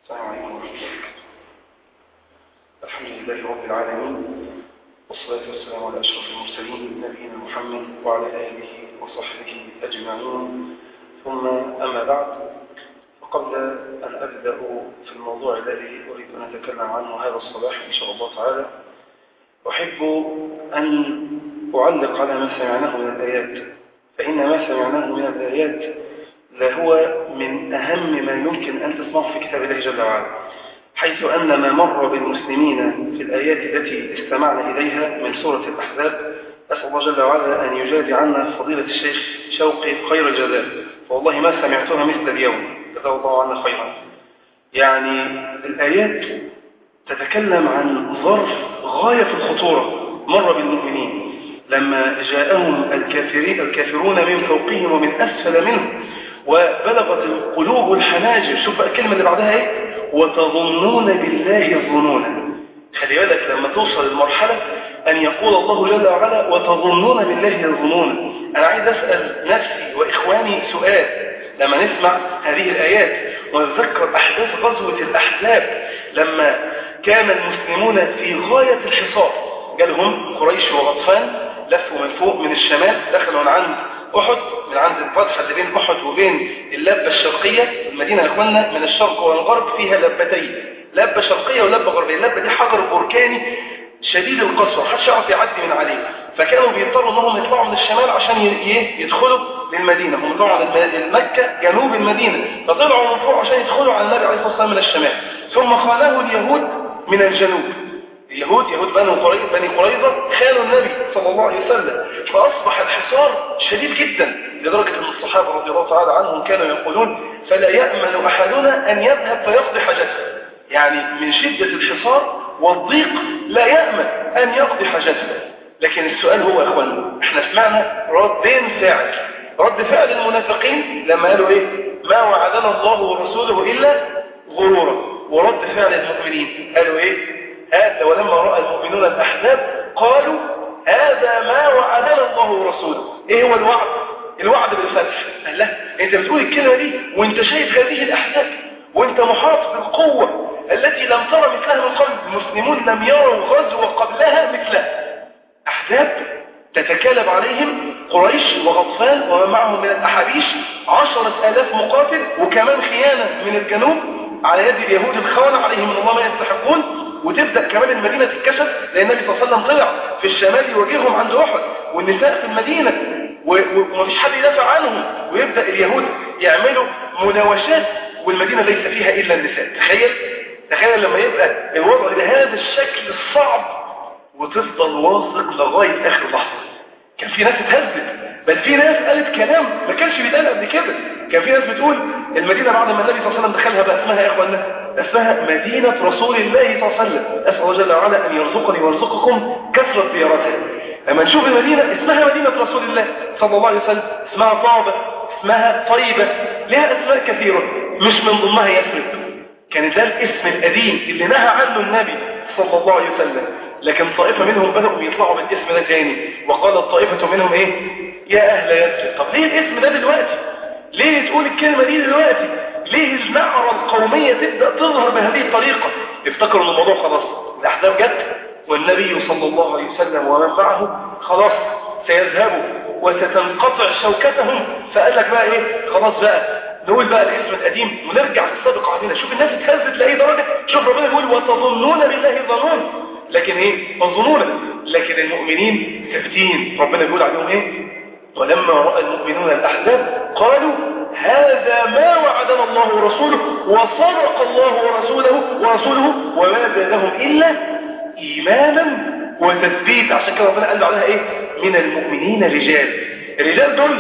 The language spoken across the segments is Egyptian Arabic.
السلام عليكم ورحمة الله الحمد لله رب العالمين والصلاة والسلام على أشرف المرسلين نبينا محمد وعلى آله وصحبه أجمعين ثم أما بعد فقبل أن أبدأ في الموضوع الذي أريد أن أتكلم عنه هذا الصباح إن شاء الله تعالى أحب أن أعلق على ما سمعناه من الآيات فإن ما سمعناه من الآيات لهو من أهم ما يمكن أن تسمعه في كتاب الله جل وعلا حيث أن ما مر بالمسلمين في الآيات التي استمعنا إليها من سورة الأحزاب أسأل الله جل وعلا أن يجازي عنا فضيلة الشيخ شوقي خير الجزاء فوالله ما سمعتها مثل اليوم جزاه الله عنا خيرا يعني الآيات تتكلم عن ظرف غاية في الخطورة مر بالمؤمنين لما جاءهم الكافرين الكافرون من فوقهم ومن أسفل منهم وبلغت القلوب الحناجر شوف بقى الكلمة اللي بعدها ايه وتظنون بالله الظنونا خلي بالك لما توصل المرحلة أن يقول الله جل وعلا وتظنون بالله الظنونا أنا عايز أسأل نفسي وإخواني سؤال لما نسمع هذه الآيات ونتذكر أحداث غزوة الأحزاب لما كان المسلمون في غاية الحصار جالهم قريش وغطفان لفوا من فوق من الشمال دخلوا من عند أحد من عند الفتحة اللي بين أحد وبين اللبة الشرقية المدينة يا إخواننا من الشرق والغرب فيها لبتين لبة شرقية ولبة غربية اللبة دي حجر بركاني شديد القسوة محدش يعرف يعدي من عليه فكانوا بيضطروا انهم يطلعوا من الشمال عشان يدخلوا للمدينة هم طلعوا من مكة جنوب المدينة فطلعوا من فوق عشان يدخلوا على النبي عليه الصلاة والسلام من الشمال ثم خانه اليهود من الجنوب اليهود يهود بني قريظة بني قريظة خانوا النبي صلى الله عليه وسلم فأصبح الحصار شديد جدا لدرجة أن الصحابة رضي الله تعالى عنهم كانوا يقولون فلا يأمن أحدنا أن يذهب فيقضي حاجته يعني من شدة الحصار والضيق لا يأمن أن يقضي حاجته لكن السؤال هو يا أخوانا احنا سمعنا ردين فعل رد فعل المنافقين لما قالوا ايه ما وعدنا الله ورسوله إلا غرورا ورد فعل المؤمنين قالوا ايه هذا ولما رأى المؤمنون الأحزاب قالوا هذا ما وعدنا الله ورسوله ايه هو الوعد الوعد بالفتح قال لا انت بتقول الكلمة دي وانت شايف هذه الأحزاب وانت محاط بالقوة التي لم ترى مثلها من قبل المسلمون لم يروا غزوة قبلها مثلها أحزاب تتكالب عليهم قريش وغطفان ومن معهم من الأحابيش عشرة آلاف مقاتل وكمان خيانة من الجنوب على يد اليهود الخونة عليهم من الله ما يستحقون وتبدأ كمان المدينة تتكشف لأن النبي صلى الله عليه وسلم طلع في الشمال يواجههم عند أحد والنساء في المدينة ومفيش حد يدافع عنهم ويبدأ اليهود يعملوا مناوشات والمدينة ليس فيها إلا النساء تخيل تخيل لما يبقى الوضع بهذا الشكل الصعب وتفضل واثق لغاية آخر لحظة كان في ناس اتهزت بل في ناس قالت كلام ما كانش بيتقال قبل كده كان في ناس بتقول المدينة بعد ما النبي صلى الله عليه وسلم دخلها بقى اسمها يا اخوانا اسمها مدينة رسول الله صلى الله عليه وسلم اسأل الله جل وعلا ان يرزقني ويرزقكم كثرة زيارتها لما نشوف المدينة اسمها مدينة رسول الله صلى الله عليه وسلم اسمها طابة اسمها طيبة لها اسماء كثيرة مش من ضمنها يثرب كان ده الاسم القديم اللي نهى عنه النبي صلى الله عليه وسلم لكن طائفة منهم بدأوا يطلعوا بالاسم ده تاني وقالت طائفة منهم ايه يا اهل يثرب طب ليه الاسم ده دلوقتي ليه تقول الكلمة دي دلوقتي ليه النعرة القومية تبدأ تظهر بهذه الطريقة افتكروا ان الموضوع خلاص الاحزاب جت والنبي صلى الله عليه وسلم ومن معه خلاص سيذهبوا وستنقطع شوكتهم فقال لك بقى ايه خلاص بقى نقول بقى الاسم القديم ونرجع للسابق علينا شوف الناس اتهزت لأي درجة شوف ربنا يقول وتظنون بالله ظنون لكن ايه الظنون لكن المؤمنين ثابتين ربنا يقول عليهم ايه ولما رأى المؤمنون الأحزاب قالوا هذا ما وعدنا الله ورسوله وصدق الله ورسوله ورسوله وما زادهم إلا إيمانا وتثبيت عشان كده ربنا قال له عليها ايه من المؤمنين رجال الرجال دول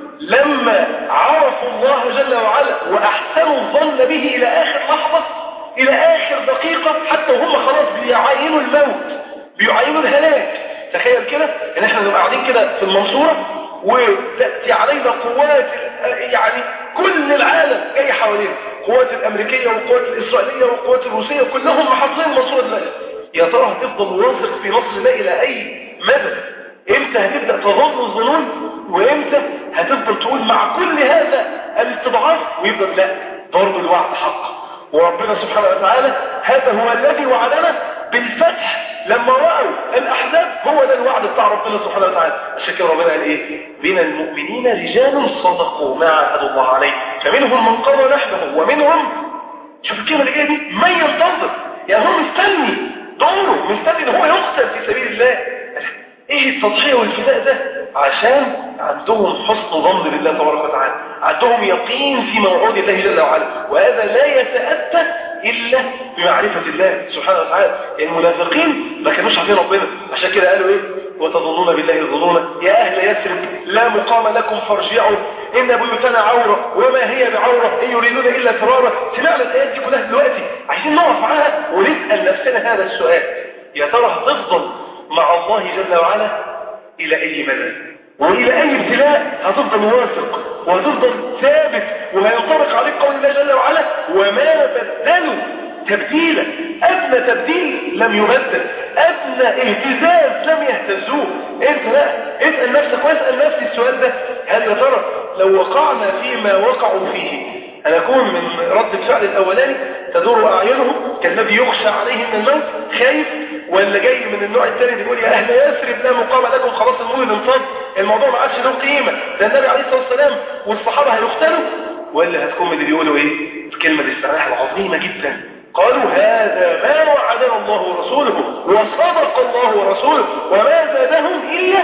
لما عرفوا الله جل وعلا وأحسنوا الظن به إلى آخر لحظة إلى آخر دقيقة حتى وهم خلاص بيعاينوا الموت بيعاينوا الهلاك تخيل كده ان احنا نبقى قاعدين كده في المنصورة وتأتي علينا قوات يعني كل العالم جاي حوالينا قوات الأمريكية والقوات الإسرائيلية والقوات الروسية كلهم محاصرين المنصورة دلوقتي يا ترى هتفضل واثق في نصر الله إلى أي مدى امتى هتبدأ تظن الظنون وامتى هتفضل تقول مع كل هذا الاستضعاف ويفضل لا برضه الوعد حق وربنا سبحانه وتعالى هذا هو الذي وعدنا بالفتح لما رأوا الأحزاب هو ده الوعد بتاع ربنا سبحانه وتعالى عشان كده ربنا قال إيه من المؤمنين رجال صدقوا ما عهدوا الله عليه فمنهم من قضى نحبه ومنهم شوف الكلمة اللي جايه دي من ينتظر يعني هو مستني دوره مستني ان هو يقتل في سبيل الله ايه التضحية والفداء ده عشان عندهم حسن ظن بالله تبارك وتعالى عندهم يقين في موعود الله جل وعلا وهذا لا يتأتى إلا بمعرفة الله سبحانه وتعالى المنافقين ما كانوش عارفين ربنا عشان كده قالوا ايه وتظنون بالله الظنون يا أهل يثرب لا مقام لكم فارجعوا إن بيوتنا عورة وما هي بعورة إن يريدون إلا فرارا سمعنا الآيات دي كلها دلوقتي عايزين نقف معاها ونسأل نفسنا هذا السؤال يا ترى هتفضل مع الله جل وعلا إلى أي مدى وإلى أي ابتلاء هتفضل واثق وهتفضل ثابت وهينطبق عليك قول الله جل وعلا وما بدلوا تبديلا أدنى تبديل لم يبدل أدنى اهتزاز لم يهتزوه انت لا اسأل نفسك واسأل نفسي السؤال ده هل يا ترى لو وقعنا فيما وقعوا فيه هنكون من رد الفعل الأولاني تدور أعينهم كالذي يخشى عليه من الموت خايف ولا جاي من النوع الثاني بيقول يا أهل يثرب لا مقام لكم خلاص المؤمن انفض الموضوع ما عادش له قيمة ده النبي عليه الصلاة والسلام والصحابة هيقتلوا ولا هتكون من اللي بيقولوا ايه الكلمة الاستراحة العظيمة جدا قالوا هذا ما وعدنا الله ورسوله وصدق الله ورسوله وما زادهم إلا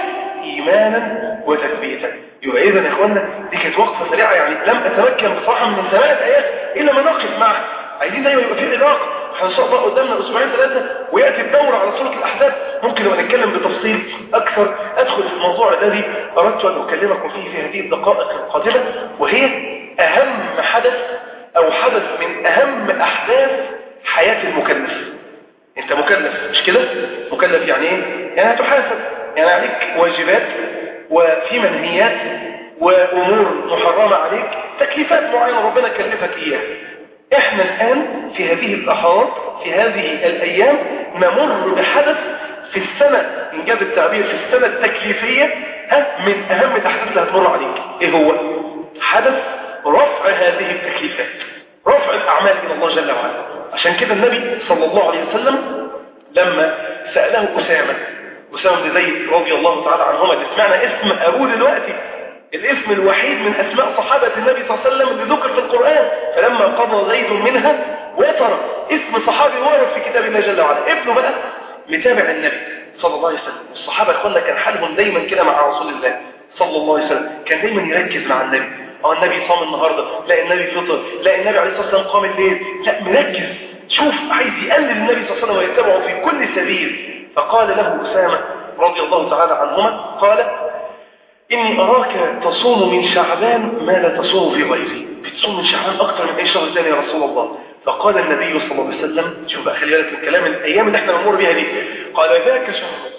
إيمانا وتثبيتا يبقى إذا يا إخوانا دي كانت وقفة سريعة يعني لم أتمكن بصراحة من ثمان آيات إلا ما نقف معها عايزين دايما يبقى في علاقة احنا ان شاء الله قدامنا اسبوعين ثلاثة ويأتي الدورة على سورة الأحزاب ممكن لو نتكلم بتفصيل أكثر أدخل في الموضوع الذي أردت أن أكلمكم فيه في هذه الدقائق القادمة وهي أهم حدث أو حدث من أهم أحداث حياة المكلف أنت مكلف مش كده؟ مكلف يعني إيه؟ يعني هتحاسب يعني عليك واجبات وفي منهيات وأمور محرمة عليك تكليفات معينة ربنا كلفك إياها احنا الآن في هذه اللحظات في هذه الأيام نمر بحدث في السنة إن جاب التعبير في السنة التكليفية ها من أهم الأحداث اللي هتمر عليك إيه هو؟ حدث رفع هذه التكليفات رفع الأعمال إلى الله جل وعلا عشان كده النبي صلى الله عليه وسلم لما سأله أسامة أسامة بن زيد رضي الله تعالى عنهما اللي سمعنا اسم أبوه دلوقتي الاسم الوحيد من أسماء صحابة النبي صلى الله عليه وسلم اللي ذكر في القرآن فلما قضى زيد منها وتر اسم صحابي ورد في كتاب الله جل وعلا ابنه بقى متابع النبي صلى الله عليه وسلم الصحابة يقولنا كان حالهم دايما كده مع رسول الله صلى الله عليه وسلم كان دايما يركز مع النبي اه النبي صام النهاردة لا النبي فطر لا النبي عليه الصلاة والسلام قام الليل لا مركز شوف عايز يقلل النبي صلى الله عليه وسلم ويتبعه في كل سبيل فقال له أسامة رضي الله تعالى عنهما قال إني أراك تصوم من شعبان ما لا تصوم في غيري بتصوم من شعبان أكثر من أي شهر ثاني يا رسول الله فقال النبي صلى الله عليه وسلم شوف بقى خلي بالك من الكلام الأيام اللي احنا بنمر بيها دي قال ذاك شهر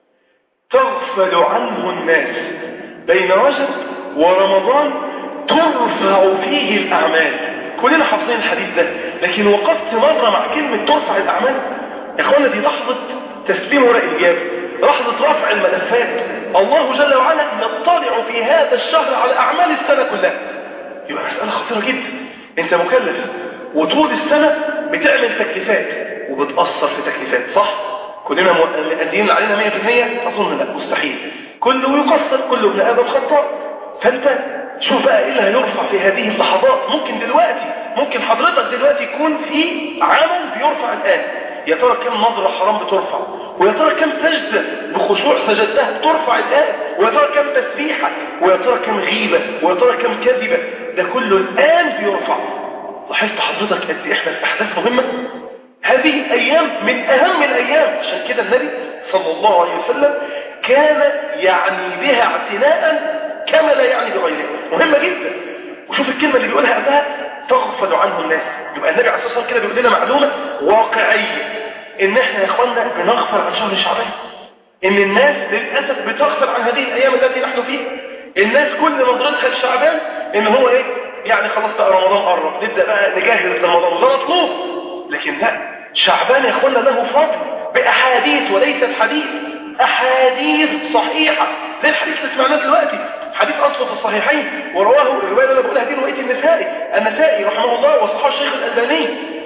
تغفل عنه الناس بين رجب ورمضان ترفع فيه الأعمال كلنا حافظين الحديث ده لكن وقفت مرة مع كلمة ترفع الأعمال يا اخوانا دي لحظة تسليم ورق الإجابة لحظة رفع الملفات الله جل وعلا يطلع في هذا الشهر على أعمال السنة كلها يبقى مسألة خطيرة جدا انت مكلف وطول السنة بتعمل تكليفات وبتأثر في تكليفات صح؟ كلنا مؤدين علينا 100% أظن لا مستحيل كله يقصر كل ابن آدم خطاء فانت شوف بقى ايه اللي هيرفع في هذه اللحظات ممكن دلوقتي ممكن حضرتك دلوقتي يكون في عمل بيرفع الآن يا ترى كم نظرة حرام بترفع ويا ترى كم سجدة بخشوع سجدتها بترفع الآن ويا ترى كم تسبيحة ويا ترى كم غيبة ويا ترى كم كذبة ده كله الآن بيرفع لاحظت حضرتك قد ايه احنا في احداث مهمة هذه الايام من اهم الايام عشان كده النبي صلى الله عليه وسلم كان يعني بها اعتناء كما لا يعني بغيرها مهمة جدا وشوف الكلمة اللي بيقولها قبلها تغفل عنه الناس يبقى النبي عليه الصلاة والسلام كده بيقول لنا معلومة واقعية ان احنا يا اخوانا بنغفل عن شهر شعبان ان الناس للأسف بتغفل عن هذه الايام التي نحن فيها الناس كل نظرتها لشعبان ان هو ايه يعني خلاص بقى رمضان قرب نبدأ بقى نجهز رمضان وده مطلوب لكن لا شعبان يا اخوانا له فضل باحاديث وليست حديث احاديث صحيحة زي الحديث اللي سمعناه دلوقتي حديث اصل في الصحيحين ورواه الروايه اللي انا بقولها دي روايه النسائي النسائي رحمه الله وصححه الشيخ الالباني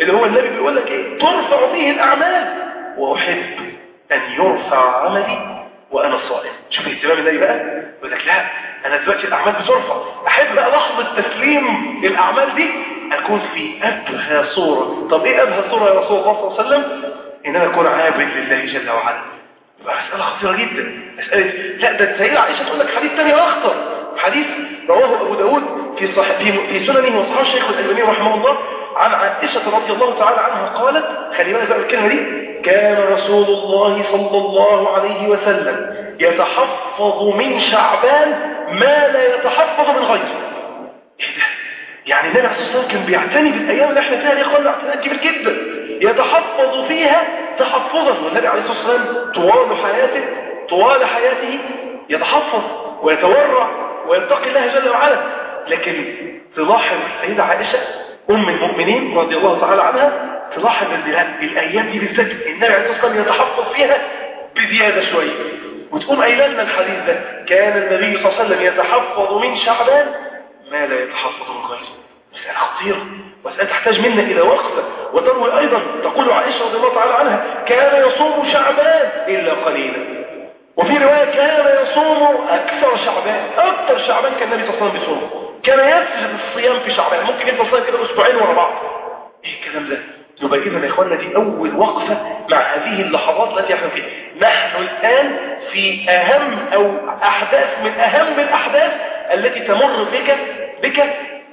اللي هو النبي بيقول لك ايه ترفع فيه الاعمال واحب ان يرفع عملي وانا صائم شوف اهتمام النبي بقى يقول لك لا انا دلوقتي الاعمال بترفع احب بقى لحظه تسليم الاعمال دي اكون في ابهى صوره طب ايه ابهى صوره يا رسول الله صلى الله عليه وسلم ان انا اكون عابد لله جل وعلا يبقى مساله خطيره جدا مساله لا ده السيده عائشه تقول لك حديث ثاني اخطر حديث رواه ابو داود في صح في في سننه وصححه الشيخ الالباني رحمه الله عن عائشه رضي الله تعالى عنها قالت خلي بالك بقى الكلمه دي كان رسول الله صلى الله عليه وسلم يتحفظ من شعبان ما لا يتحفظ من غيره ايه ده يعني النبي عليه الصلاه والسلام كان بيعتني بالايام اللي احنا فيها دي قال اعتناء كبير جدا يتحفظ فيها تحفظا والنبي عليه الصلاه والسلام طوال حياته طوال حياته يتحفظ ويتورع ويتقي الله جل وعلا لكن تلاحظ السيده عائشه ام المؤمنين رضي الله تعالى عنها تلاحظ ان الايام دي بالذات النبي عليه الصلاه والسلام يتحفظ فيها بزياده شويه وتقوم قايله لنا الحديث ده كان النبي صلى الله عليه وسلم يتحفظ من شعبان ما لا يتحفظ من غيره مسألة خطيرة مسألة تحتاج منا إلى وقفة وتروي أيضا تقول عائشة رضي الله تعالى عنها كان يصوم شعبان إلا قليلا وفي رواية كان يصوم أكثر شعبان أكثر شعبان كان النبي صلى الله عليه وسلم بيصوم كان يسجد الصيام في شعبان ممكن يفضل صايم كده أسبوعين ورا بعض إيه الكلام ده؟ يبقى إذا يا إخواننا دي أول وقفة مع هذه اللحظات التي احنا فيها نحن الآن في أهم أو أحداث من أهم الأحداث التي تمر بك بك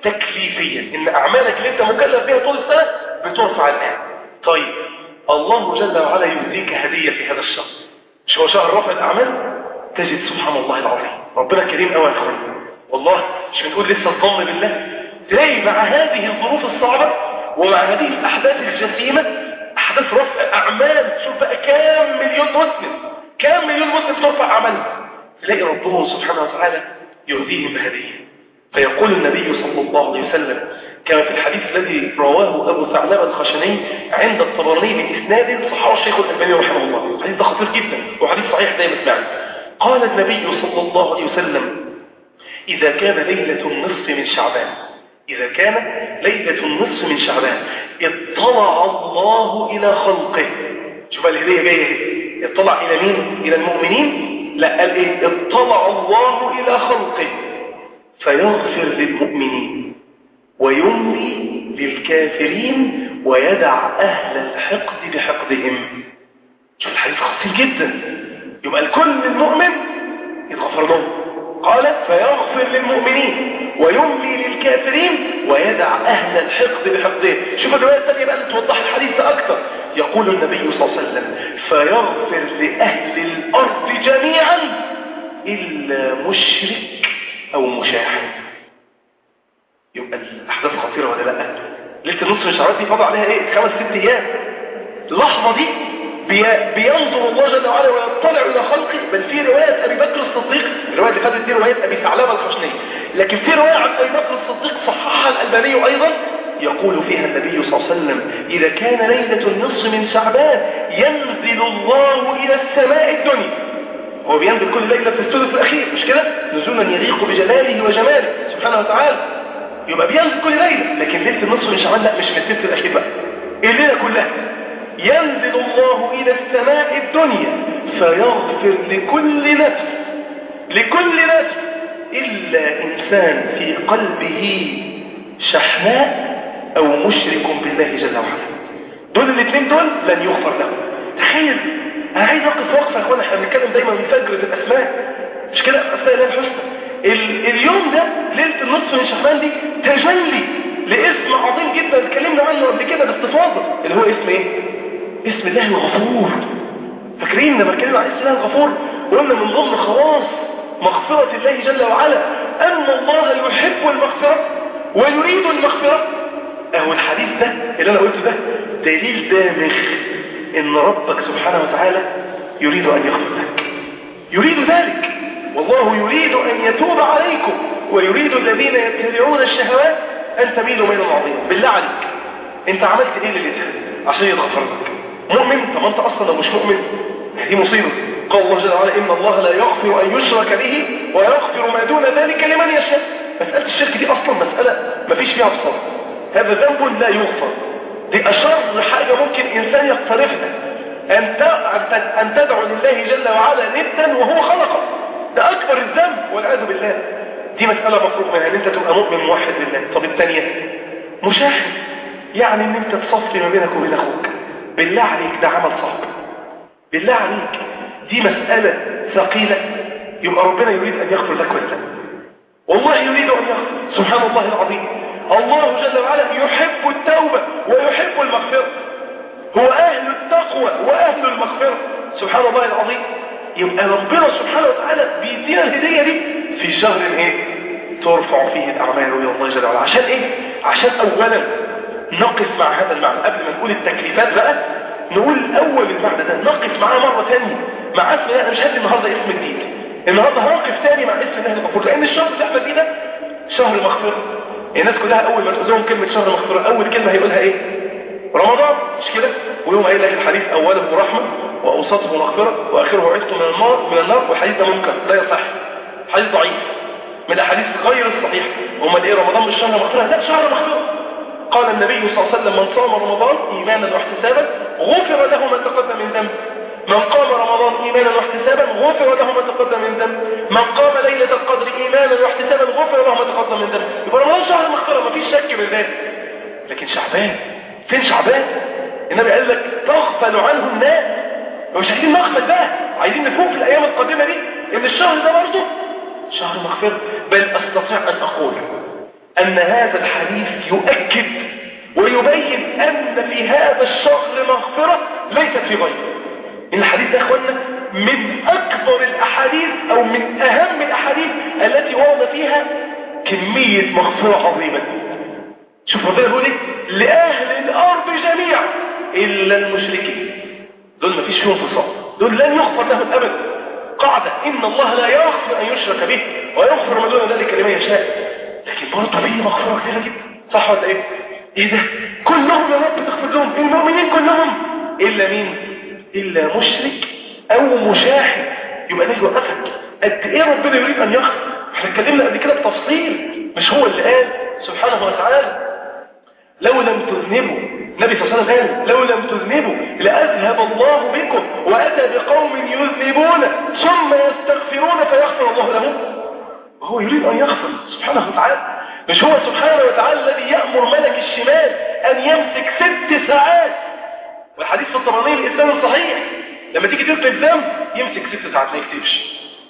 تكليفيا إن أعمالك اللي أنت مكلف بها طول السنة بترفع الآن طيب الله جل وعلا يهديك هدية في هذا الشهر مش هو شهر رفع الأعمال تجد سبحان الله العظيم ربنا كريم قوي يا اخوان والله مش بنقول لسه الظن بالله تلاقي مع هذه الظروف الصعبة ومع هذه الأحداث الجسيمة أحداث رفع أعمال شوف بقى كام مليون مسلم كام مليون مسلم ترفع أعمالهم تلاقي ربهم سبحانه وتعالى يهديهم بهديه فيقول النبي صلى الله عليه وسلم كما في الحديث الذي رواه أبو ثعلبة الخشني عند الطبراني بإسناد صححه الشيخ الألباني رحمه الله الحديث ده خطير جدا وحديث صحيح زي ما سمعنا قال النبي صلى الله عليه وسلم إذا كان ليلة النصف من شعبان إذا كان ليلة النصف من شعبان اطلع الله إلى خلقه شوف الهدية جاية اطلع إلى مين؟ إلى المؤمنين؟ لا قال إيه؟ اطلع الله إلى خلقه فيغفر للمؤمنين ويملي للكافرين ويدع أهل الحقد بحقدهم شوف الحديث خطير جدا يبقى الكل المؤمن يتغفر له قال فيغفر للمؤمنين ويملي للكافرين ويدع أهل الحقد بحقدهم شوف الرواية الثانية بقى اللي توضح الحديث ده أكثر يقول النبي صلى الله عليه وسلم فيغفر لأهل الأرض جميعا إلا مشرك أو مشاحن يبقى الأحداث خطيرة ولا لا ليلة النصف من شعبان دي فضع عليها ايه خمس ست ايام اللحظة دي بي... بينظر الله جل وعلا ويطلع إلى خلقه بل في رواية أبي بكر الصديق الرواية اللي فاتت دي رواية أبي ثعلبة الخشني لكن في رواية عن أبي بكر الصديق صححها الألباني أيضا يقول فيها النبي صلى الله عليه وسلم إذا كان ليلة النصف من شعبان ينزل الله إلى السماء الدنيا هو بينزل كل ليلة في الثلث الأخير مش كده نزولا يليق بجلاله وجماله سبحانه وتعالى يبقى بينزل كل ليلة لكن ليلة النصف من شعبان لا مش في الثلث الأخير بقى الليلة كلها ينزل الله إلى السماء الدنيا فيغفر لكل نفس لكل نفس إلا إنسان في قلبه شحناء أو مشرك بالله جل وعلا دول الاثنين دول لن يغفر لهم تخيل أنا عايز أقف وقفة يا أخوانا احنا بنتكلم دايما من فجرة الأسماء مش كده أسماء الله الحسنى ال... اليوم ده ليلة النصف من شعبان دي تجلي لاسم عظيم جدا اتكلمنا عنه قبل كده باستفاضة اللي هو اسم ايه؟ اسم الله الغفور فاكرين لما اتكلمنا عن اسم الله الغفور وقلنا من ضمن خواص مغفرة الله جل وعلا أن الله يحب المغفرة ويريد المغفرة اهو الحديث ده اللي انا قلته ده دليل دامغ ان ربك سبحانه وتعالى يريد ان يغفر لك يريد ذلك والله يريد ان يتوب عليكم ويريد الذين يتبعون الشهوات ان تميلوا ميلا عظيما بالله عليك انت عملت ايه للإنسان عشان يغفر لك مؤمن طب انت اصلا لو مش مؤمن دي مصيبة قال الله جل وعلا ان الله لا يغفر ان يشرك به ويغفر ما دون ذلك لمن يشاء مسألة الشرك دي اصلا مسألة ما فيش فيها بصر هذا ذنب لا يغفر دي اشر حاجة ممكن انسان يقترفها ان ان تدعو لله جل وعلا ندا وهو خلقك ده اكبر الذنب والعياذ بالله دي مسألة مفروغ منها ان انت تبقى مؤمن موحد لله طب الثانية مشاهد يعني ان انت تصفي ما بينك وبين اخوك بالله عليك ده عمل صعب بالله عليك دي مسألة ثقيلة يبقى ربنا يريد ان يغفر لك ولا والله يريد ان يغفر سبحان الله العظيم الله جل وعلا يحب التوبة ويحب المغفرة هو اهل التقوى واهل المغفرة سبحان الله العظيم يبقى ربنا سبحانه وتعالى بيدينا الهدية دي في شهر ايه ترفع فيه الاعمال الى الله جل وعلا عشان ايه عشان اولا نقف مع هذا المعنى قبل ما نقول التكليفات بقى نقول اول المعنى ده نقف معاه مرة ثانيه مع اسم انا مش هدي النهاردة اسم جديد النهاردة هنقف ثاني مع اسم الله الغفور لان الشهر اللي احنا فيه ده شهر مغفرة الناس كلها اول ما تقول لهم كلمة شهر مغفرة اول كلمة هيقولها ايه رمضان مش كده ويوم قايل لك الحديث اوله رحمة واوسطه مغفرة واخره عتق من النار من النار والحديث ده منكر لا يصح حديث ضعيف من الاحاديث غير الصحيحة امال ايه رمضان مش شهر مغفرة لا شهر مغفرة قال النبي صلى الله عليه وسلم من صام رمضان ايمانا واحتسابا غفر له ما تقدم من ذنب من قام رمضان ايمانا واحتسابا غفر له ما تقدم من ذنب من قام ليلة القدر ايمانا واحتسابا غفر له ما تقدم من ذنب يبقى رمضان شهر مغفرة مفيش شك من ذلك لكن شعبان فين شعبان النبي قال لك تغفل عنه الناس مش عايزين نغفل بقى عايزين نفوق في الايام القادمة دي ان الشهر ده برضه شهر مغفرة بل استطيع ان اقول ان هذا الحديث يؤكد ويبين ان في هذا الشهر مغفرة ليست في غيره الحديث ده يا اخوانا من اكبر الاحاديث او من اهم الاحاديث التي ورد فيها كمية مغفرة عظيمة شوف ربنا بيقول ايه لاهل الارض جميعا الا المشركين دول ما فيش فيهم فصال دول لن يغفر لهم ابدا قاعدة ان الله لا يغفر ان يشرك به ويغفر ما دون ذلك لمن يشاء لكن برضه فيه مغفرة كثيرة جدا صح ولا ايه ايه ده كلهم يا رب تغفر لهم المؤمنين كلهم الا مين الا مشرك او مشاحن يبقى ده يوقفك قد ايه ربنا يريد ان يغفر احنا اتكلمنا قبل كده بتفصيل مش هو اللي قال سبحانه وتعالى لو لم تذنبوا النبي صلى الله عليه وسلم قال لو لم تذنبوا لأذهب الله بكم وأتى بقوم يذنبون ثم يستغفرون فيغفر الله لهم وهو يريد أن يغفر سبحانه وتعالى مش هو سبحانه وتعالى الذي يأمر ملك الشمال أن يمسك ست ساعات والحديث في الطبراني الإسلام الصحيح لما تيجي تكتب ذنب يمسك ست ساعات ما يكتبش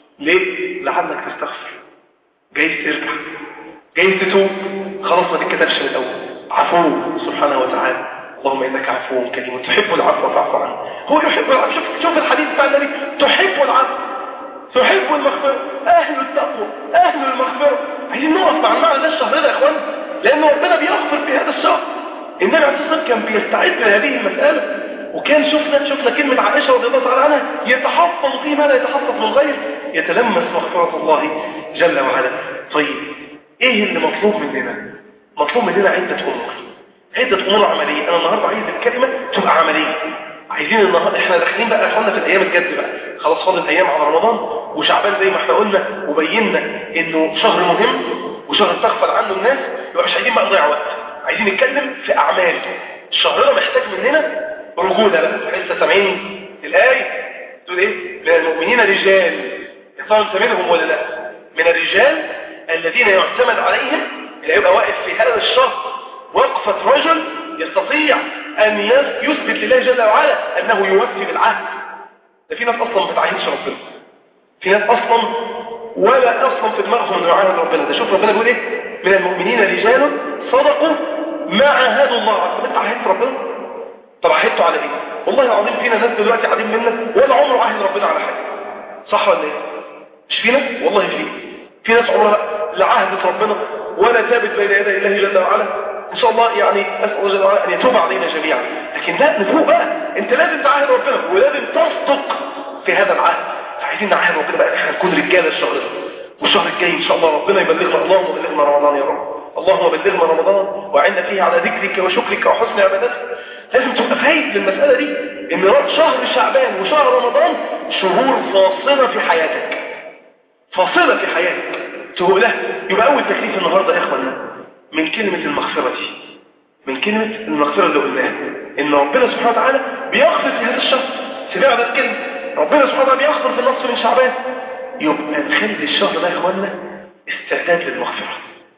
ليه؟ لعلك تستغفر جايز ترجع جايز تتوب خلاص ما تتكتبش من الأول عفو سبحانه وتعالى اللهم إنك عفو كريم تحب العفو فاعف عنه هو يحب العفو شوف, شوف الحديث بتاع النبي تحب العفو تحب المغفرة أهل التقوى أهل المغفرة عايزين نقف مع المعنى ده الشهر ده يا إخوان لأن ربنا بيغفر في هذا الشهر النبي عليه الصلاة والسلام كان بيستعد لهذه المسألة وكان شفنا شفنا كلمة عائشة رضي الله تعالى عنها يتحفظ فيما لا يتحفظ من غير يتلمس مغفرة الله جل وعلا طيب ايه اللي مطلوب مننا مطلوب مننا عدة امور عدة امور عملية انا النهاردة عايز الكلمة تبقى عملية عايزين النهاردة احنا داخلين بقى اخوانا في الايام الجد بقى خلاص فاضل ايام على رمضان وشعبان زي ما احنا قلنا وبينا انه شهر مهم وشهر تغفل عنه الناس يبقى مش عايزين بقى نضيع وقت عايزين نتكلم في اعمال الشهر ده محتاج مننا رجولة بقى لسه سامعين الآية تقول ايه من المؤمنين رجال يطلع انت منهم ولا لا من الرجال الذين يعتمد عليهم اللي هيبقى واقف في هذا الشهر وقفة رجل يستطيع أن يثبت لله جل وعلا أنه يوفي بالعهد ده في ناس أصلا ما بتعاهدش ربنا في ناس أصلا ولا أصلا في دماغهم أنه يعاهد ربنا ده شوف ربنا بيقول إيه من المؤمنين رجال صدقوا ما عاهدوا الله طب أنت عاهدت ربنا طب عاهدته على إيه والله العظيم فينا ناس دلوقتي قاعدين منا ولا عمره عاهد ربنا على حاجة صح ولا إيه مش فينا والله فينا في ناس عمرها لا عهدت ربنا ولا ثابت بين يدي الله جل وعلا ان شاء الله يعني اسال الله جل وعلا ان يتوب علينا جميعا لكن لا نفوق بقى انت لازم تعاهد ربنا ولازم تصدق في هذا العهد عايزين نعاهد ربنا بقى احنا نكون رجاله الشهر ده والشهر الجاي ان شاء الله ربنا يبلغنا اللهم بلغنا رمضان يا رب اللهم بلغنا رمضان وعنا فيه على ذكرك وشكرك وحسن عبادتك لازم تبقى فايد للمسألة دي ان شهر شعبان وشهر رمضان شهور فاصلة في حياتك فاصلة في حياتك تقول له يبقى أول تكليف النهاردة يا إخوانا من كلمة المغفرة دي من كلمة المغفرة اللي قلناها ان ربنا سبحانه وتعالى بيغفر في هذا الشهر سمعنا الكلمة ربنا سبحانه وتعالى بيغفر في النصف من شعبان يبقى نخلي الشهر ده يا اخوانا استعداد للمغفرة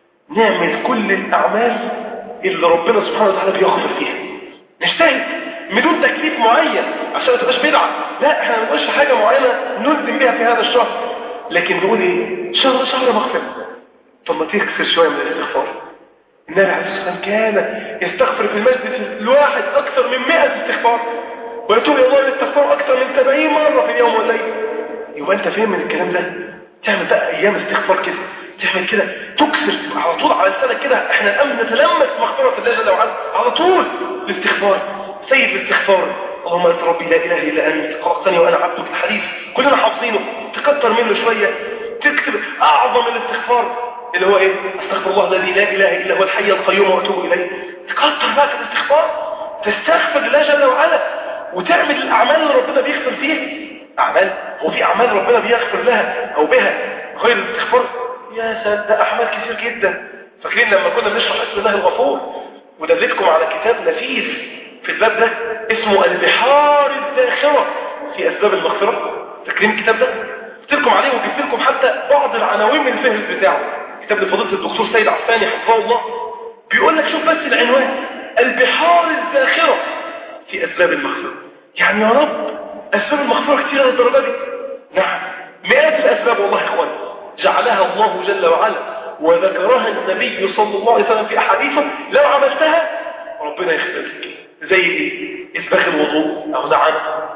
نعمل كل الأعمال اللي ربنا سبحانه وتعالى بيغفر فيها نجتهد بدون تكليف معين عشان ما تبقاش بدعة لا احنا ما نقولش حاجة معينة نلزم بيها في هذا الشهر لكن نقول ايه شهر شهر مغفرة طب ما تكسر شوية من الاستغفار النبي عليه الصلاة والسلام كان يستغفر في المسجد الواحد أكثر من 100 استغفار ويتوب إلى الله الاستغفار أكثر من 70 مرة في اليوم والليل يبقى أنت فين من الكلام ده تعمل بقى أيام استغفار كده تعمل كده تكسر على طول على لسانك كده احنا الآن نتلمس مغفرة الله جل وعلا على طول الاستغفار سيد الاستغفار اللهم انت ربي لا اله الا انت خلقتني وانا عبدك الحديث كلنا حافظينه تكتر منه شويه تكتب اعظم الاستغفار اللي هو ايه استغفر الله الذي لا اله الا هو الحي القيوم واتوب اليه تكتر بقى في الاستغفار تستغفر الله جل وعلا وتعمل الاعمال اللي ربنا بيغفر فيها اعمال هو في اعمال ربنا بيغفر لها او بها غير الاستغفار يا سيد ده اعمال كتير جدا فاكرين لما كنا بنشرح اسم الله الغفور ودلتكم على كتاب نفيس في الباب ده اسمه البحار الزاخرة في أسباب المغفرة فاكرين الكتاب ده؟ قلت لكم عليه وجبت لكم حتى بعض العناوين من الفهرس بتاعه كتاب لفضيلة الدكتور سيد عفاني حفظه الله بيقول لك شوف بس العنوان البحار الزاخرة في أسباب المغفرة يعني يا رب أسباب المغفرة كتيرة للدرجة دي نعم مئات الأسباب والله يا إخوان جعلها الله جل وعلا وذكرها النبي صلى الله عليه وسلم في أحاديثه لو عملتها ربنا يغفر لك زي ايه اسباخ الوضوء او نعم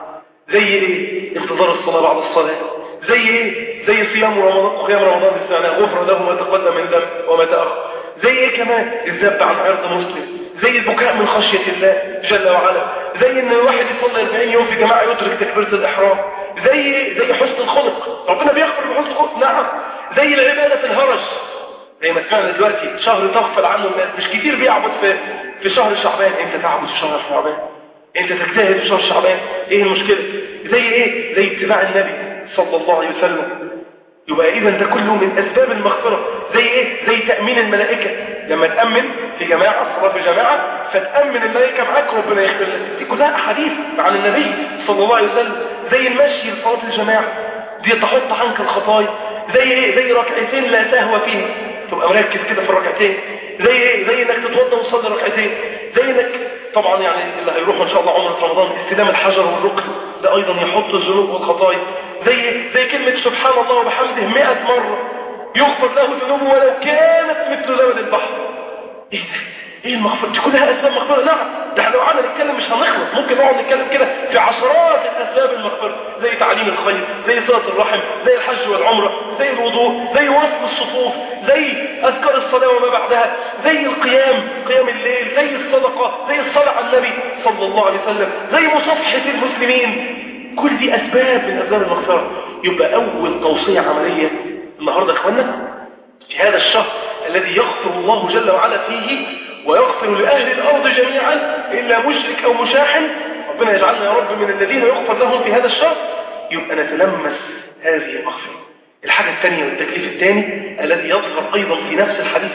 زي ايه انتظار الصلاة بعد الصلاة زي ايه زي صيام رمضان قيام رمضان بالسنة غفر له ما تقدم من ذنب وما تأخر زي ايه كمان الذب عن عرض مسلم زي البكاء من خشية الله جل وعلا زي ان الواحد يصلي 40 يوم في جماعة يدرك تكبيرة الإحرام زي ايه زي حسن الخلق ربنا بيغفر بحسن الخلق نعم زي العبادة في الهرج زي ما سمعنا دلوقتي شهر تغفل عنه الناس مش كتير بيعبد في في شهر شعبان انت تعبد في شهر شعبان انت تجتهد في شهر شعبان ايه المشكلة زي ايه زي اتباع النبي صلى الله عليه وسلم يبقى اذا ده كله من اسباب المغفرة زي ايه زي تأمين الملائكة لما تأمن في جماعة صلاة في جماعة فتأمن الملائكة معاك ربنا يغفر لك دي كلها احاديث عن النبي صلى الله عليه وسلم زي المشي لصلاة الجماعة دي تحط عنك الخطايا زي ايه زي ركعتين لا سهوة فيها تبقى مركز كده في الركعتين زي ايه زي انك تتوضى وتصلي ركعتين زي انك طبعا يعني اللي هيروحوا ان شاء الله عمره رمضان استلام الحجر والركن ده ايضا يحط الذنوب والخطايا زي زي كلمه سبحان الله وبحمده 100 مره يغفر له ذنوبه ولو كانت مثل زبد البحر ايه ده ايه المغفرة دي كلها اسباب مغفرة نعم ده احنا لو قعدنا نتكلم مش هنخلص ممكن نقعد نتكلم كده في عشرات الاسباب المغفرة زي تعليم الخير زي صلاه الرحم زي الحج والعمرة زي الوضوء زي وصل الصفوف زي اذكار الصلاة وما بعدها زي القيام قيام الليل زي الصدقة زي الصلاة على النبي صلى الله عليه وسلم زي مصافحة المسلمين كل دي اسباب من اسباب المغفرة يبقى اول توصية عملية النهاردة يا اخوانا في هذا الشهر الذي يغفر الله جل وعلا فيه ويغفر لأهل الأرض جميعا إلا مشرك أو مشاحن ربنا يجعلنا يا رب من الذين يغفر لهم في هذا الشهر يبقى نتلمس هذه المغفرة الحاجة الثانية والتكليف الثاني الذي يظهر أيضا في نفس الحديث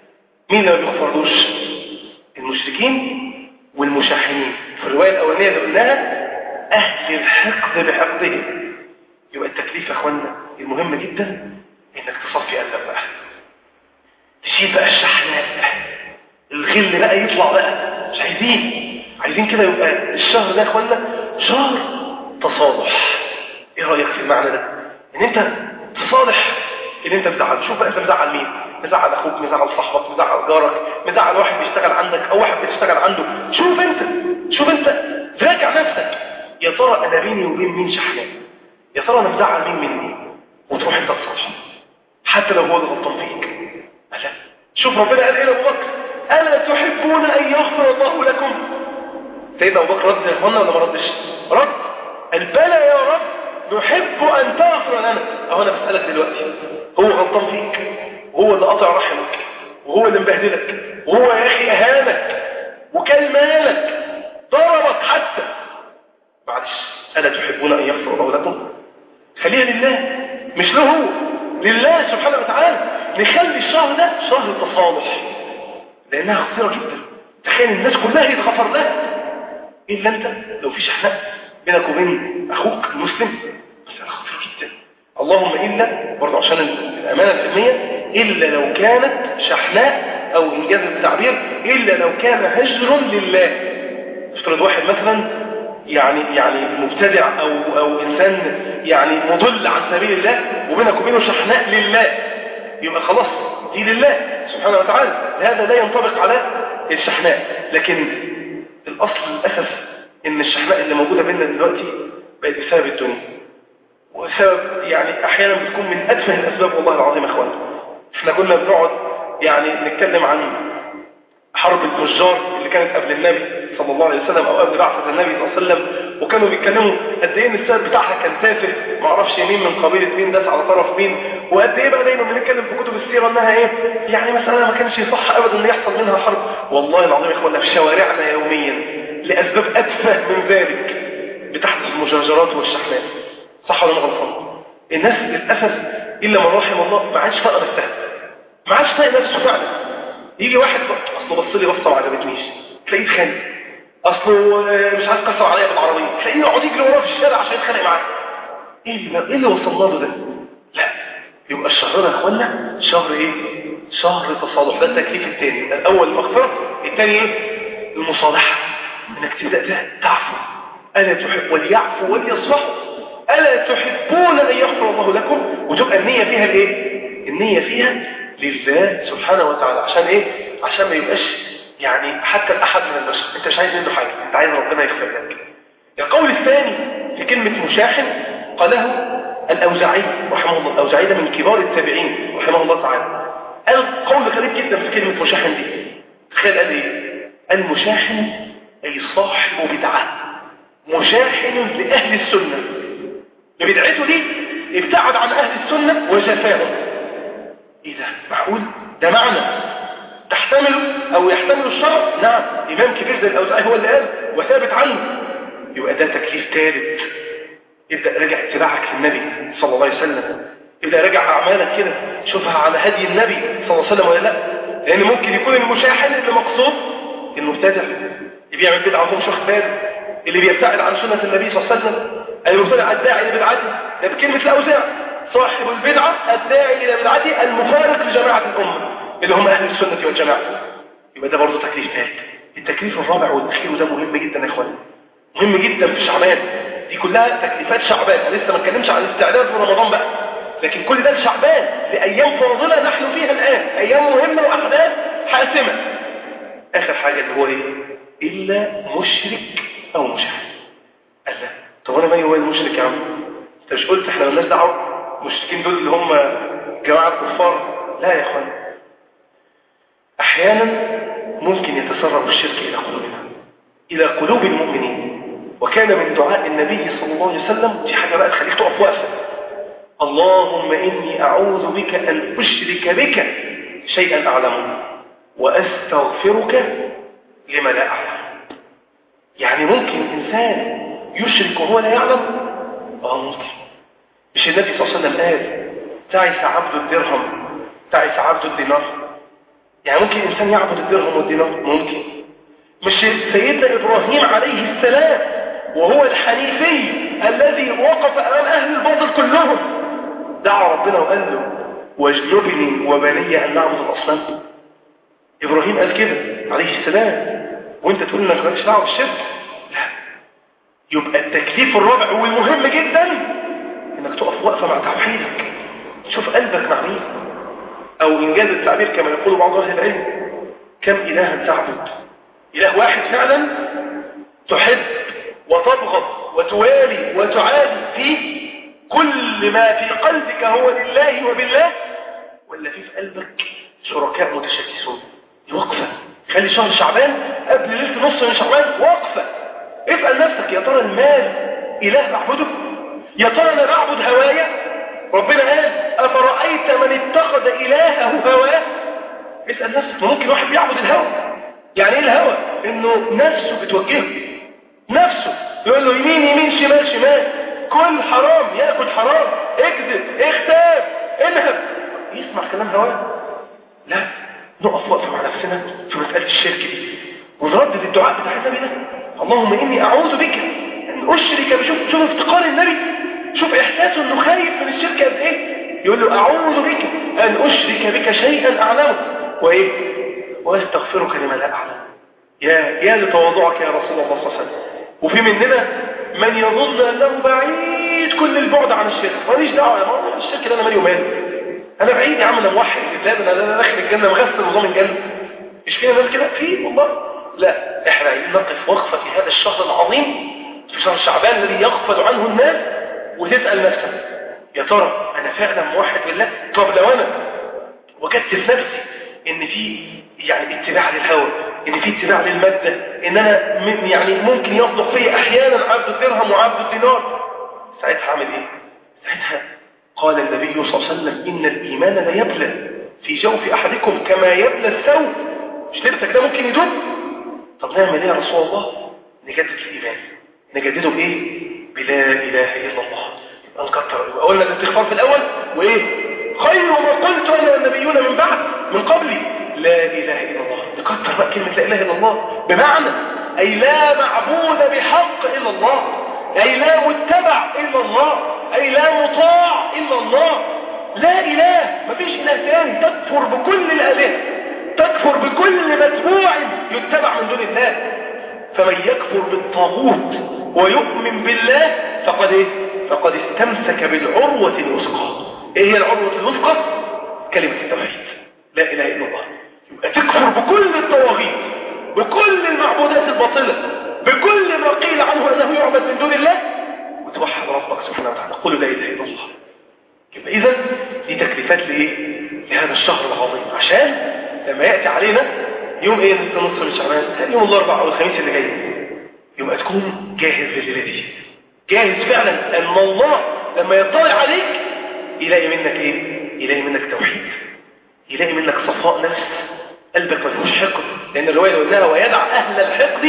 مين ما بيغفرلوش المشركين والمشاحنين في الرواية الأولانية اللي قلناها أهل الحقد بحقدهم يبقى التكليف يا أخوانا المهم جدا إنك تصفي قلبك بقى تشيل بقى الشحناء الغل بقى يطلع بقى مش عايزين عايزين كده يبقى الشهر ده يا اخوانا شهر تصالح ايه رايك في المعنى ده ان انت تصالح اللي انت مزعل شوف بقى انت مزعل مين مزعل اخوك مزعل صاحبك مزعل جارك مزعل واحد بيشتغل عندك او واحد بتشتغل عنده شوف انت شوف انت راجع نفسك يا ترى انا بيني وبين مين شحناء يا ترى انا مزعل مين من مين وتروح انت تصالحه حتى لو هو اللي غلطان فيك لا شوف ربنا قال ايه لابو بكر ألا تحبون أن يغفر الله لكم سيدنا أبو بكر رد يا إخوانا ولا ما ردش رد قال بلى يا رب نحب أن تغفر لنا أهو أنا بسألك دلوقتي هو غلطان فيك وهو اللي قطع رحمك وهو اللي مبهدلك وهو يا أخي أهانك وكل مالك ضربك حتى معلش ألا تحبون أن يغفر الله لكم خليها لله مش له هو لله سبحانه وتعالى نخلي الشهر ده شهر التصالح لأنها خطيرة جدا تخيل الناس كلها يتغفر لها الا انت لو في شحناء بينك وبين اخوك المسلم مسألة خطيرة جدا اللهم الا برضه عشان الامانه العلميه الا لو كانت شحناء او انجاز التعبير الا لو كان هجر لله افترض واحد مثلا يعني يعني مبتدع او او انسان يعني مضل عن سبيل الله وبينك وبينه شحناء لله يبقى خلاص دي لله سبحانه وتعالى هذا لا ينطبق على الشحناء لكن الاصل للاسف ان الشحناء اللي موجوده بيننا دلوقتي بقت بسبب الدنيا وسبب يعني احيانا بتكون من اتفه الاسباب والله العظيم يا اخوان احنا كنا بنقعد يعني نتكلم عن حرب الفجار اللي كانت قبل النبي صلى الله عليه وسلم او قبل بعثة النبي صلى الله عليه وسلم وكانوا بيتكلموا قد ايه ان السبب بتاعها كان تافه ما اعرفش مين من قبيله مين داس على طرف مين وقد ايه بقى دايما بنتكلم في كتب السيره انها ايه يعني مساله ما كانش يصح ابدا ان يحصل منها حرب والله العظيم يا اخوانا في شوارعنا يوميا لاسباب اتفه من ذلك بتحدث المجاجرات والشحنات صح ولا انا غلطان الناس للاسف الا من رحم الله ما عادش طايقه نفسها ما عادش طايق نفسه فعلا يجي واحد اصله بص لي بصه ما عجبتنيش تلاقيه اتخانق اصله مش عايز كسر عليا بالعربيه تلاقيه يقعد يجري وراه في الشارع عشان يتخانق معاه ايه اللي ايه اللي وصلنا له ده لا يبقى الشهر ده يا اخوانا شهر ايه شهر تصالح ده التكليف الثاني الاول المغفره الثاني ايه المصالحه انك تبدا تعفو الا تحب وليعفو وليصفحوا الا تحبون ان يغفر الله لكم وتبقى النيه فيها الايه النيه فيها لله سبحانه وتعالى عشان ايه عشان ما يبقاش يعني حتى الاحد من البشر انت مش عايز منه حاجه انت عايز ربنا يغفر لك القول الثاني في كلمه مشاحن قاله الاوزاعي رحمه الله الاوزاعي ده من كبار التابعين رحمه الله تعالى قال قول غريب جدا في كلمه مشاحن دي تخيل قال ايه المشاحن اي صاحب بدعه مشاحن لاهل السنه ببدعته دي ابتعد عن اهل السنه وجفاهم ايه ده معقول ده معنى تحتمله او يحتمل الشرع نعم امام كبير زي الاوزاعي هو اللي قال وثابت عنه يبقى ده تكليف ثالث ابدا راجع اتباعك للنبي صلى الله عليه وسلم ابدا راجع اعمالك كده شوفها على هدي النبي صلى الله عليه وسلم ولا لا لان ممكن يكون المشاحن اللي مقصود المبتدع اللي بيعمل بدعه وهو مش واخد باله اللي بيبتعد عن سنه النبي صلى الله عليه وسلم المبتدع الداعي لبدعته ده بكلمه الاوزاع صاحب البدعه الداعي الى بدعته المفارق لجماعه الامه اللي هم اهل السنه والجماعه يبقى ده برضه تكليف ثالث التكليف الرابع والاخير وده مهم جدا يا اخوان مهم جدا في شعبان دي كلها تكليفات شعبان انا لسه ما اتكلمش عن الاستعداد في رمضان بقى لكن كل ده لشعبان لايام فاضله نحن فيها الان ايام مهمه واحداث حاسمه اخر حاجه اللي هو ايه الا مشرك او مشاهد قال لا طب انا مالي هو المشرك يا عم انت مش قلت احنا مالناش دعوه المشركين دول اللي هم جماعه كفار لا يا اخوان احيانا ممكن يتسرب الشرك الى قلوبنا الى قلوب المؤمنين وكان من دعاء النبي صلى الله عليه وسلم دي حاجه بقى تخليك تقف وقفه اللهم اني اعوذ بك ان اشرك بك شيئا اعلمه واستغفرك لما لا اعلم يعني ممكن انسان يشرك وهو لا يعلم اه ممكن مش النبي صلى الله عليه وسلم قال تعس عبد الدرهم تعس عبد الدينار يعني ممكن انسان يعبد الدرهم والدينار ممكن مش سيدنا ابراهيم عليه السلام وهو الحنيفي الذي وقف امام اهل الباطل كلهم دعا ربنا وقال له واجنبني وبني ان نعبد الاصنام ابراهيم قال كده عليه السلام وانت تقول انك مالكش دعوه بالشرك لا يبقى التكليف الرابع والمهم جدا انك تقف وقفه مع توحيدك شوف قلبك مع مين او انجاز التعبير كما يقول بعض اهل العلم كم الها تعبد اله واحد فعلا تحب وتبغض وتوالي وتعادي فيه كل ما في قلبك هو لله وبالله ولا في في قلبك شركاء متشكسون وقفة خلي شهر شعبان قبل ليلة نص من شعبان وقفة اسأل نفسك يا ترى المال إله بعبده يا ترى أنا بعبد هوايا ربنا قال أفرأيت من اتخذ إلهه هواه اسأل نفسك ممكن واحد بيعبد الهوى يعني ايه الهوى انه نفسه بتوجهه نفسه يقول له يمين يمين شمال شمال كل حرام ياكل حرام اكذب اختاب انهب يسمع كلام هواه لا نقف وقفه مع نفسنا في مساله الشرك دي ونردد الدعاء بتاع النبي ده اللهم إني أعوذ بك أن أشرك بشوف شوف افتقار النبي شوف إحساسه أنه خايف من الشرك قد إيه يقول له أعوذ بك أن أشرك بك شيئا أعلمه وإيه وأستغفرك لما لا أعلم يا يا لتواضعك يا رسول الله صلى الله عليه وسلم وفي مننا من يظن أنه بعيد كل البعد عن الشرك ماليش دعوة يا الشرك ده أنا مالي ومالي أنا بعيد يا عم أنا موحد لله أنا داخل الجنة مغسل نظام الجنة مش فينا ناس كده في والله لا احنا عايزين نقف وقفة في هذا الشهر العظيم في شهر شعبان الذي يغفل عنه الناس وتسأل نفسك يا ترى أنا فعلا موحد بالله طب لو أنا وجدت في نفسي إن في يعني اتباع للهوى إن في اتباع للمادة إن أنا من يعني ممكن يصدق فيا أحيانا عبد الدرهم وعبد الدينار ساعتها أعمل إيه؟ ساعتها قال النبي صلى الله عليه وسلم إن الإيمان لا يبلى في جوف أحدكم كما يبلى الثوب مش لبسك ده ممكن يدب طب نعمل ايه يا رسول الله نجدد الإيمان نجدده بإيه بلا إله إلا الله يبقى نكتر قلنا الاستغفار في الأول وإيه خير ما قلت أنا والنبيون من بعد من قبلي لا إله إلا الله نكتر بقى كلمة لا إله إلا الله بمعنى أي لا معبود بحق إلا الله أي لا متبع إلا الله أي لا مطاع إلا الله لا إله مفيش إله ثاني تكفر بكل الآلهة تكفر بكل متبوع يتبع من دون الله فمن يكفر بالطاغوت ويؤمن بالله فقد ايه فقد استمسك بالعروة الوثقى ايه هي العروة الوثقى كلمة التوحيد لا اله الا الله يبقى تكفر بكل الطواغيت بكل المعبودات الباطلة بكل ما قيل عنه انه يعبد من دون الله وتوحد ربك سبحانه وتعالى قل لا اله الا الله يبقى اذا دي تكليفات لايه لهذا الشهر العظيم عشان لما يأتي علينا يوم ايه نص من شعبان يوم الاربعاء او الخميس اللي جاي يبقى تكون جاهز لليله دي جاهز فعلا ان الله لما يطلع عليك يلاقي منك ايه يلاقي منك توحيد يلاقي منك صفاء نفس قلبك ما فيهوش حقد لان الروايه اللي قلناها ويدع اهل الحقد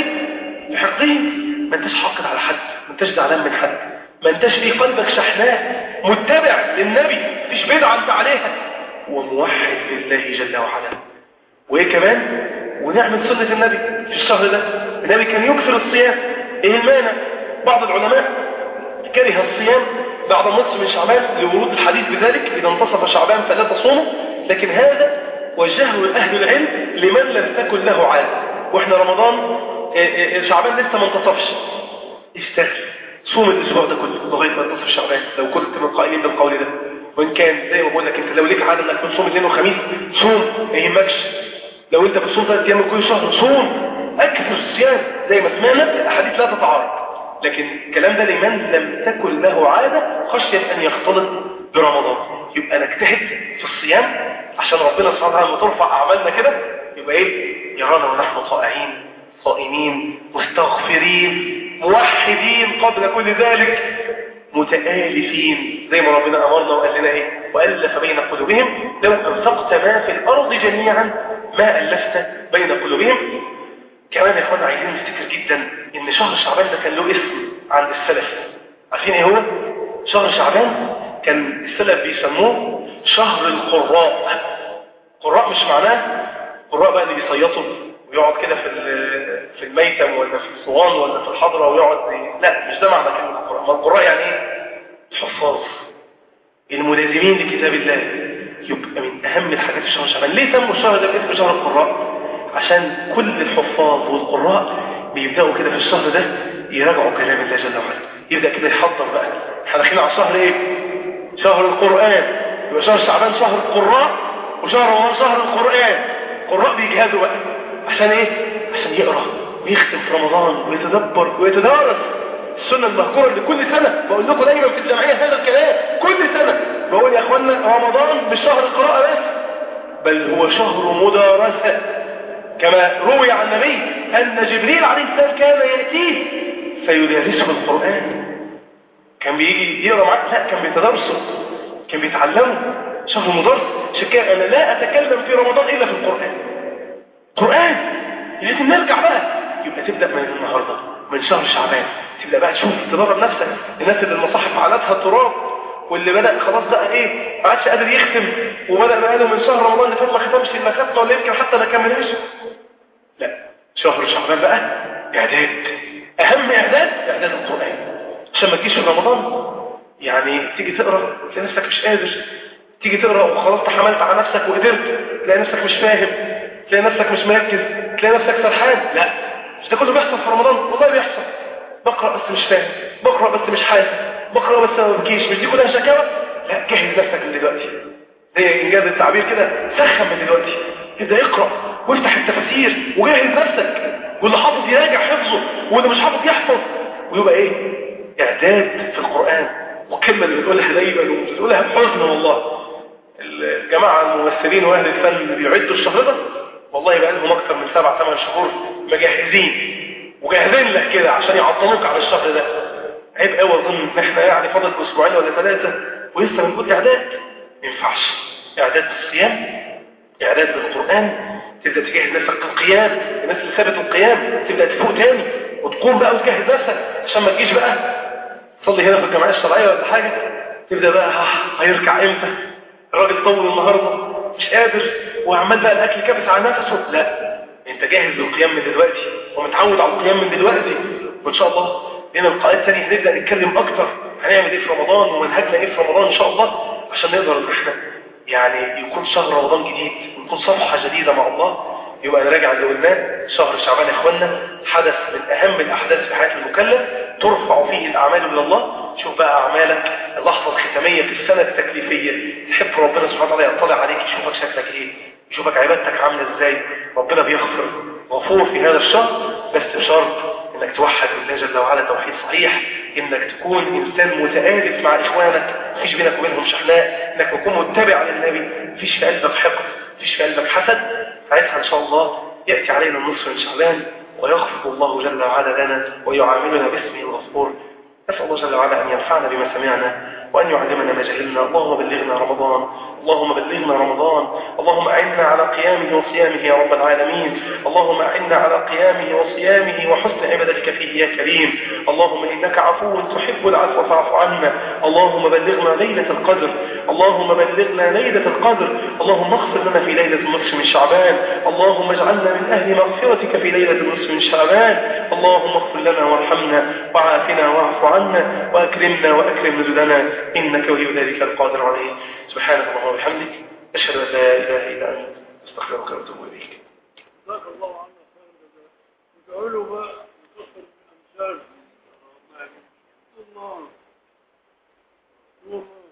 بحقدهم ما انتش حاقد على حد ما انتش زعلان من حد ما انتش في قلبك شحناء متبع للنبي مفيش بدعه انت عليها وموحد لله جل وعلا وايه كمان ونعمل سنة النبي في الشهر ده النبي كان يكثر الصيام ايه المانع بعض العلماء كره الصيام بعد النصف من شعبان لورود الحديث بذلك إذا انتصف شعبان فلا تصوموا لكن هذا وجهه أهل العلم لمن لم تكن له عادة واحنا رمضان شعبان لسه ما انتصفش استغل صوم الاسبوع ده كله لغايه ما ينتصف شعبان لو كنت من القائلين بالقول ده وان كان زي ما بقول لك انت لو ليك عاده انك تصوم اثنين وخميس صوم ما يهمكش لو انت بتصوم ثلاث ايام كل شهر صوم اكثر الصيام زي ما سمعنا الاحاديث لا تتعارض لكن الكلام ده لمن لم تكن له عاده خشيه ان يختلط برمضان يبقى نجتهد في الصيام عشان ربنا سبحانه وتعالى لما ترفع اعمالنا كده يبقى ايه يرانا ونحن طائعين صائمين مستغفرين موحدين قبل كل ذلك متآلفين زي ما ربنا أمرنا وقال لنا إيه وألف بين قلوبهم لو أنفقت ما في الأرض جميعا ما ألفت بين قلوبهم كمان يا إخوانا عايزين نفتكر جدا إن شهر شعبان ده كان له اسم عند السلف عارفين إيه هو؟ شهر شعبان كان السلف بيسموه شهر القراء قراء مش معناه قراء بقى اللي بيصيطوا ويقعد كده في في الميتم ولا في الصوان ولا في الحضرة ويقعد لا مش ده معنى كلمة القراء ما القراء يعني ايه الحفاظ الملازمين لكتاب الله يبقى من اهم الحاجات في شهر شعبان ليه سموا الشهر ده باسم شهر القراء عشان كل الحفاظ والقراء بيبداوا كده في الشهر ده يراجعوا كلام الله جل وعلا يبدا كده يحضر بقى احنا داخلين على شهر ايه شهر القران يبقى شهر شعبان شهر القراء وشهر رمضان شهر القران القراء بيجهزوا بقى عشان ايه عشان يقرا ويختم في رمضان ويتدبر ويتدارس السنة المذكورة لكل سنة بقول لكم دايما في الجمعية هذا الكلام كل سنة بقول يا اخوانا رمضان مش شهر القراءة بس بل هو شهر مدارسة كما روي عن النبي أن جبريل عليه السلام كان يأتيه فيدارسه القرآن كان بيجي يقرا معاه لا كان بيتدرسه كان بيتعلمه شهر مدرس عشان كده انا لا اتكلم في رمضان الا في القران قران لازم نرجع بقى يبقى تبدا من النهارده من شهر شعبان تبدا بقى تشوف تدرب نفسك الناس اللي المصاحف علتها تراب واللي بدا خلاص بقى ايه ما عادش قادر يختم وبدا بقى له من شهر رمضان اللي فات ما ختمش اللي ختمه ولا يمكن حتى ما كملهاش لا شهر شعبان بقى اعداد اهم اعداد اعداد القرآن عشان ما تجيش في رمضان يعني تيجي تقرا تلاقي نفسك مش قادر تيجي تقرا وخلاص تحملت على نفسك وقدرت تلاقي نفسك مش فاهم تلاقي نفسك مش مركز تلاقي نفسك سرحان لا مش ده كله بيحصل في رمضان والله بيحصل بقرا بس مش فاهم بقرا بس مش حاسس بقرا بس ما بكيش مش دي كلها شكاوى لا جهز نفسك من دلوقتي زي انجاز التعبير كده سخن من دلوقتي ابدا اقرا وافتح التفاسير وجهز نفسك واللي حافظ يراجع حفظه واللي مش حافظ يحفظ ويبقى ايه اعداد في القران والكلمه اللي بتقولها دايما وبتقولها بحزن والله الجماعه الممثلين واهل الفن اللي بيعدوا الشهر ده والله بقى لهم اكتر من سبع ثمان شهور مجهزين وجاهزين لك كده عشان يعطلوك على الشهر ده عيب قوي اظن ان احنا يعني فاضل اسبوعين ولا ثلاثه ولسه بنقول اعداد ما ينفعش اعداد بالصيام اعداد بالقران تبدا تجهز نفسك للقيام الناس اللي سابت القيام تبدا تفوق تاني وتقوم بقى وتجهز نفسك عشان ما تجيش بقى تصلي هنا في الجمعيه الشرعيه ولا حاجه تبدا بقى هيركع امتى الراجل طول النهارده مش قادر وعمال بقى الاكل كابس على نفسه لا انت جاهز للقيام من دلوقتي ومتعود على القيام من دلوقتي وان شاء الله لنا لقاءات ثانيه هنبدا نتكلم اكتر هنعمل ايه في رمضان ومنهجنا ايه في رمضان ان شاء الله عشان نقدر ان احنا يعني يكون شهر رمضان جديد ونكون صفحه جديده مع الله يبقى نراجع اللي قلناه شهر شعبان يا اخوانا حدث من اهم الاحداث في حياه المكلف ترفع فيه الاعمال الى الله شوف بقى اعمالك اللحظه الختاميه في السنه التكليفيه تحب ربنا سبحانه وتعالى يطلع عليك يشوفك شكلك ايه يشوفك عبادتك عامله ازاي ربنا بيغفر غفور في هذا الشهر بس بشرط انك توحد الله جل وعلا توحيد صحيح انك تكون انسان متآلف مع اخوانك مفيش بينك وبينهم شحناء انك تكون متبع للنبي مفيش في قلبك حقد مفيش في قلبك حسد ساعتها ان شاء الله ياتي علينا النصف من شعبان ويغفر الله جل وعلا لنا ويعاملنا باسمه الغفور نسال الله جل وعلا ان ينفعنا بما سمعنا وأن يعلمنا ما جهلنا اللهم بلغنا رمضان اللهم بلغنا رمضان اللهم أعنا على قيامه وصيامه يا رب العالمين اللهم أعنا على قيامه وصيامه وحسن عبادتك فيه يا كريم اللهم إنك عفو تحب العفو فاعف عنا اللهم بلغنا ليلة القدر اللهم بلغنا ليلة القدر اللهم اغفر لنا في ليلة النصف من شعبان اللهم اجعلنا من أهل مغفرتك في ليلة النصف من شعبان اللهم اغفر لنا وارحمنا وعافنا واعف عنا وأكرمنا وأكرم نزلنا إنك ولي ذلك القادر عليه سبحانك اللهم وبحمدك أشهد أن لا إله إلا أنت أستغفرك وأتوب إليك جزاك الله عنا خير الجزاء وتقولوا بقى نكفر من أمثال الله الله